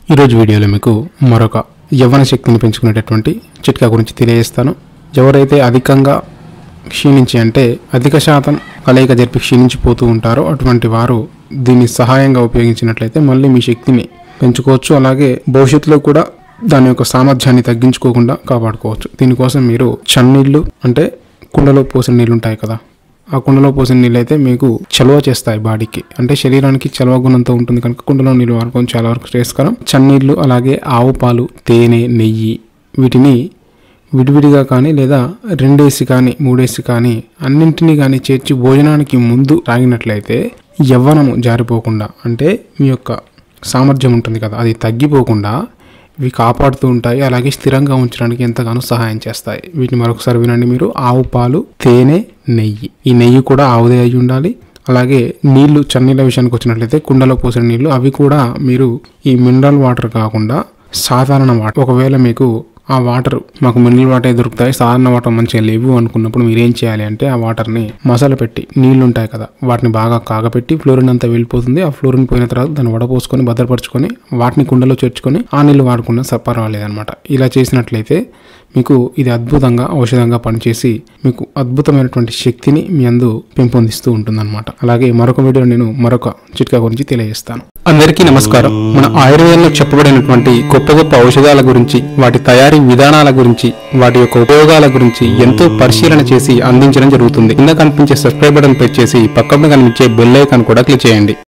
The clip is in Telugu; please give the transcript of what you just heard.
ఈరోజు వీడియోలో మీకు మరొక యవ్వన శక్తిని పెంచుకునేటటువంటి చిట్కా గురించి తెలియజేస్తాను ఎవరైతే అధికంగా క్షీణించి అంటే అధిక శాతం కలయిక జరిపి క్షీణించిపోతూ ఉంటారో అటువంటి వారు దీన్ని సహాయంగా ఉపయోగించినట్లయితే మళ్ళీ మీ శక్తిని పెంచుకోవచ్చు అలాగే భవిష్యత్తులో కూడా దాని యొక్క సామర్థ్యాన్ని తగ్గించుకోకుండా కాపాడుకోవచ్చు దీనికోసం మీరు చన్నీళ్ళు అంటే కుండలో పోసిన నీళ్ళు ఉంటాయి కదా ఆ కుండలో పోసిన నీళ్ళు అయితే మీకు చలువ చేస్తాయి బాడీకి అంటే శరీరానికి చలువ గుణంతో ఉంటుంది కనుక కుండలో నీళ్ళు వాడుకొని చాలా వరకు శ్రేయస్కరం చన్నీళ్ళు అలాగే ఆవు పాలు తేనె నెయ్యి వీటిని విడివిడిగా కానీ లేదా రెండేసి కానీ మూడేసి కానీ అన్నింటినీ కానీ చేర్చి భోజనానికి ముందు తాగినట్లయితే యవ్వనము జారిపోకుండా అంటే మీ యొక్క సామర్థ్యం ఉంటుంది కదా అది తగ్గిపోకుండా ఇవి కాపాడుతూ ఉంటాయి అలాగే స్థిరంగా ఉంచడానికి ఎంతగానో సహాయం చేస్తాయి వీటిని మరొకసారి వినండి మీరు ఆవు పాలు తేనె నెయ్యి ఈ నెయ్యి కూడా ఆవుదే అయి ఉండాలి అలాగే నీళ్లు చన్నీళ్ళ విషయానికి వచ్చినట్లయితే కుండలో పోసిన నీళ్లు అవి కూడా మీరు ఈ మినరల్ వాటర్ కాకుండా సాధారణ వాటర్ ఒకవేళ మీకు ఆ వాటర్ మాకు మినరల్ వాటర్ దొరుకుతాయి సాధారణ వాటర్ మంచిగా లేవు అనుకున్నప్పుడు మీరు ఏం చేయాలి అంటే ఆ వాటర్ని మసాల పెట్టి నీళ్లు ఉంటాయి కదా వాటిని బాగా కాగపెట్టి ఫ్లోరిన్ అంతా వెళ్ళిపోతుంది ఆ ఫ్లోరిన్ పోయిన తర్వాత దాన్ని వడపోసుకొని భద్రపరచుకొని వాటిని కుండలో చేర్చుకొని ఆ నీళ్లు వాడకుండా స- పర్వాలేదన్నమాట ఇలా చేసినట్లయితే మీకు ఇది అద్భుతంగా ఔషధంగా పనిచేసి మీకు అద్భుతమైనటువంటి శక్తిని మీ అందు పెంపొందిస్తూ ఉంటుందన్నమాట అలాగే మరొక వీడియో నేను మరొక చిట్కా గురించి తెలియజేస్తాను అందరికీ నమస్కారం మన ఆయుర్వేదంలో చెప్పబడినటువంటి గొప్ప గొప్ప ఔషధాల గురించి వాటి తయారీ విధానాల గురించి వాటి యొక్క ఉపయోగాల గురించి ఎంతో పరిశీలన చేసి అందించడం జరుగుతుంది కింద కనిపించే సబ్స్క్రైబ్ బటన్ ప్రెస్ చేసి పక్కన కనిపించే బెల్ ఐకాన్ కూడా క్లిక్ చేయండి